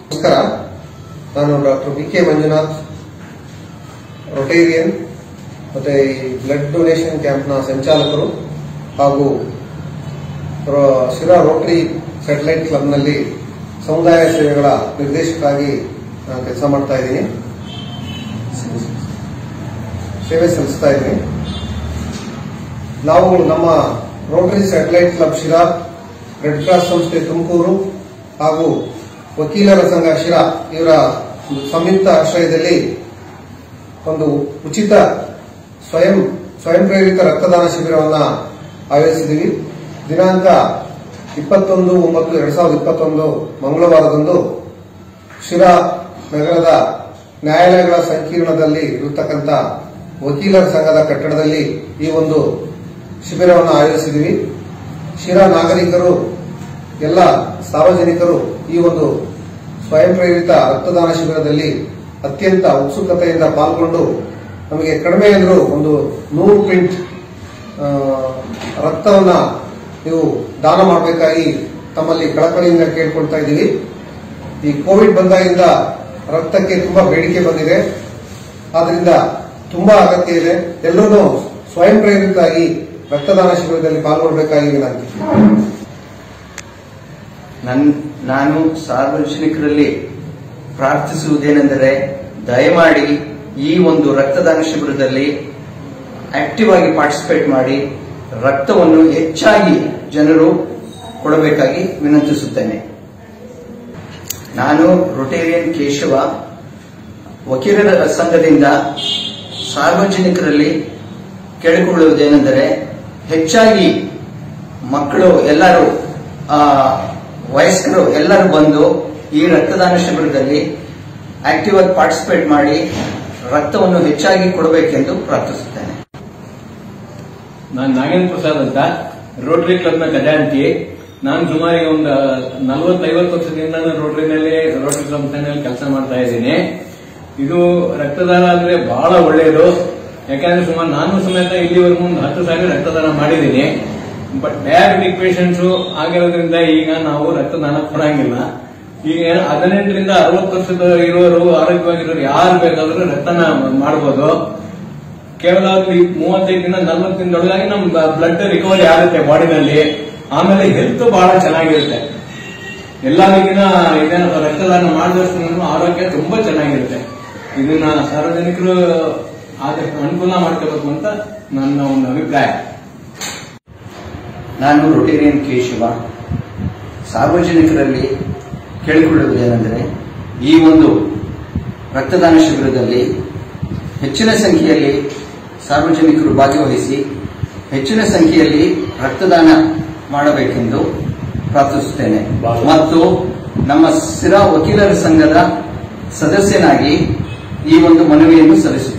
ನಮಸ್ಕಾರ ನಾನು doctor B K Manjunath Rotarian ಮತ್ತೆ ಈ ಬ್ಲಡ್ ಡೊನೇಷನ್ ಕ್ಯಾಂಪ್ನ ಸಂಚಾಲಕರು ಹಾಗೂ ರೋ- ಶಿರಾ ರೋಟರಿ ಸ್ಯಾಟಲೈಟ್ ಕ್ಲಬ್ನಲ್ಲಿ ಸಮುದಾಯ ಸೇವೆಗಳ ನಿರ್ದೇಶಕರಾಗಿ ನಾನು ಕೆಲಸ ಮಾಡ್ತಾ ಇದ್ದೀನಿ ಸೇವೆ ಸಲ್ಲಿಸ್ತಾ ಇದ್ದೀನಿ ನಾವು ನಮ್ಮ Rotary satellite club Sira red cross ಸಂಸ್ಥೆ ತುಮಕೂರು ಹಾಗೂ ವಕೀಲರ ಸಂಘ ಶಿರಾ ಇವರ ಒಂದು ಸಂಯುಕ್ತ ಆಶ್ರಯದಲ್ಲಿ ಒಂದು ಉಚಿತ ಸ್ವಯಂ ಸ್ವಯಂ ಪ್ರೇರಿತ ರಕ್ತದಾನ ಶಿಬಿರವನ್ನ ಆಯೋಜಿಸಿದ್ದೀವಿ ದಿನಾಂಕ ಇಪ್ಪತ್ತೊಂದು ಒಂಬತ್ತು ಎರಡ್ ಸಾವಿರದ ಇಪ್ಪತ್ತೊಂದು ಮಂಗಳವಾರದಂದು ಶಿರಾ ನಗರದ ನ್ಯಾಯಾಲಯಗಳ ಸಂಕೀರ್ಣದಲ್ಲಿ ಇರತಕ್ಕಂಥ ವಕೀಲರ ಸಂಘದ ಕಟ್ಟಡದಲ್ಲಿ ಈ ಒಂದು ಶಿಬಿರವನ್ನು ಆಯೋಜಿಸಿದ್ದೀವಿ ಶಿರಾ ನಾಗರಿಕರು ಎಲ್ಲ ಸಾರ್ವಜನಿಕರು ಈ ಒಂದು ಸ್ವಯಂ ಪ್ರೇರಿತ ರಕ್ತದಾನ ಶಿಬಿರದಲ್ಲಿ ಅತ್ಯಂತ ಉತ್ಸುಕತೆಯಿಂದ ಪಾಲ್ಗೊಂಡು ನಮಗೆ ಕಡಿಮೆ ಅಂದರೂ ಒಂದು ನೂರು ಪ್ರಿಂಟ್ ಆ, ರಕ್ತವನ್ನ ನೀವು ದಾನ ಮಾಡಬೇಕಾಗಿ ತಮ್ಮಲ್ಲಿ ಕಳಕಳಿಯಿಂದ ಕೇಳ್ಕೊಳ್ತಾ ಇದ್ದೀವಿ ಈ ಕೋವಿಡ್ ಬಂದಾಗಿಂದ ರಕ್ತಕ್ಕೆ ತುಂಬಾ ಬೇಡಿಕೆ ಬಂದಿದೆ ಆದ್ರಿಂದ ತುಂಬಾ ಅಗತ್ಯ ಇದೆ ಎಲ್ಲರೂ ಸ್ವಯಂ ಪ್ರೇರಿತರಾಗಿ ರಕ್ತದಾನ ಶಿಬಿರದಲ್ಲಿ ಪಾಲ್ಗೊಳ್ಳಬೇಕಾಗಿ ವಿನಂತಿ ನನ್ ನಾನು ಸಾರ್ವಜನಿಕರಲ್ಲಿ ಪ್ರಾರ್ಥಿಸುವುದೇನೆಂದರೆ ದಯಮಾಡಿ ಈ ಒಂದು ರಕ್ತದಾನ ಶಿಬಿರದಲ್ಲಿ ಆಕ್ಟಿವ್ ಆಗಿ ಪಾರ್ಟಿಸಿಪೇಟ್ ಮಾಡಿ ರಕ್ತವನ್ನು ಹೆಚ್ಚಾಗಿ ಜನರು ಕೊಡಬೇಕಾಗಿ ವಿನಂತಿಸುತ್ತೇನೆ ನಾನು ರೊಟೇರಿಯನ್ ಕೇಶವ ವಕೀಲರ ಸಂಘದಿಂದ ಸಾರ್ವಜನಿಕರಲ್ಲಿ ಕೇಳಿಕೊಳ್ಳುವುದೇನೆಂದರೆ ಹೆಚ್ಚಾಗಿ ಮಕ್ಕಳು ಎಲ್ಲರೂ ಆ, ವಯಸ್ಕರು ಎಲ್ಲರೂ ಬಂದು ಈ ರಕ್ತದಾನ ಶಿಬಿರದಲ್ಲಿ ಆಕ್ಟಿವ್ ಆಗಿ ಪಾರ್ಟಿಸಿಪೇಟ್ ಮಾಡಿ ರಕ್ತವನ್ನು ಹೆಚ್ಚಾಗಿ ಕೊಡಬೇಕೆಂದು ಪ್ರಾರ್ಥಿಸುತ್ತೇನೆ ನಾನು ನಾಗೇಂದ್ರ ಪ್ರಸಾದ್ ಅಂತ ರೋಟರಿ ಕ್ಲಬ್ನ ಖಜಾಂಚಿ ನಾನು ಸುಮಾರು ಈಗ ಒಂದು ನಲವತ್ತೈವತ್ತು ವರ್ಷದಿಂದ ನಾನು ರೋಟರಿನಲ್ಲಿ ರೋಟರಿ ಸಂಸ್ಥೆನಲ್ಲಿ ಕೆಲಸ ಮಾಡ್ತಾ ಇದ್ದೀನಿ ಇದು ರಕ್ತದಾನ ಅಂದ್ರೆ ಬಹಳ ಒಳ್ಳೆಯದು ಯಾಕಂದ್ರೆ ಸುಮಾರು ನಾನು ಸಮೇತ ಇಲ್ಲಿವರೆಗೂ ಒಂದು ಹತ್ತು ಸಾವಿರ ರಕ್ತದಾನ ಮಾಡಿದ್ದೀನಿ ಬಟ್ ಡಯಾಬಿಟಿಕ್ ಪೇಷಂಟ್ಸ್ ಆಗಿರೋದ್ರಿಂದ ಈಗ ನಾವು ರಕ್ತದಾನ ಕೊಡಂಗಿಲ್ಲ ಈಗ ಏನು ಹದಿನೆಂಟರಿಂದ ಅರವತ್ತು ವರ್ಷದ ಇರೋರು ಆರೋಗ್ಯವಾಗಿರೋರು ಯಾರು ಬೇಕಾದ್ರೂ ರಕ್ತದಾನ ಮಾಡಬಹುದು ಕೇವಲ ಒಂದು ಈ ಮೂವತ್ತೈದರಿಂದ ನಲ್ವತ್ತು ದಿನದೊಳಗಾಗಿ ನಮ್ ಬ್ಲಡ್ ರಿಕವರಿ ಆಗುತ್ತೆ ಬಾಡಿನಲ್ಲಿ ಆಮೇಲೆ ಹೆಲ್ತ್ ಬಹಳ ಚೆನ್ನಾಗಿರುತ್ತೆ ಎಲ್ಲರಿಗಿನ ಇದೇನು ರಕ್ತದಾನ ಮಾಡಿದಷ್ಟು ಆರೋಗ್ಯ ತುಂಬಾ ಚೆನ್ನಾಗಿರುತ್ತೆ ಇದನ್ನ ಸಾರ್ವಜನಿಕರು ಆದಷ್ಟು ಅನುಕೂಲ ಮಾಡ್ಕೋಬೇಕು ಅಂತ ನನ್ನ ಒಂದು ಅಭಿಪ್ರಾಯ ನಾನು ರೊಟೇರಿಯನ್ ಕೇಶವ ಸಾರ್ವಜನಿಕರಲ್ಲಿ ಕೇಳಿಕೊಳ್ಳುವುದೇನೆಂದರೆ ಈ ಒಂದು ರಕ್ತದಾನ ಶಿಬಿರದಲ್ಲಿ ಹೆಚ್ಚಿನ ಸಂಖ್ಯೆಯಲ್ಲಿ ಸಾರ್ವಜನಿಕರು ಭಾಗವಹಿಸಿ ಹೆಚ್ಚಿನ ಸಂಖ್ಯೆಯಲ್ಲಿ ರಕ್ತದಾನ ಮಾಡಬೇಕೆಂದು ಪ್ರಾರ್ಥಿಸುತ್ತೇನೆ ಮತ್ತು ನಮ್ಮ ಸ್ಥಿರ ವಕೀಲರ ಸಂಘದ ಸದಸ್ಯನಾಗಿ ಈ ಒಂದು ಮನವಿಯನ್ನು ಸಲ್ಲಿಸುತ್ತೇನೆ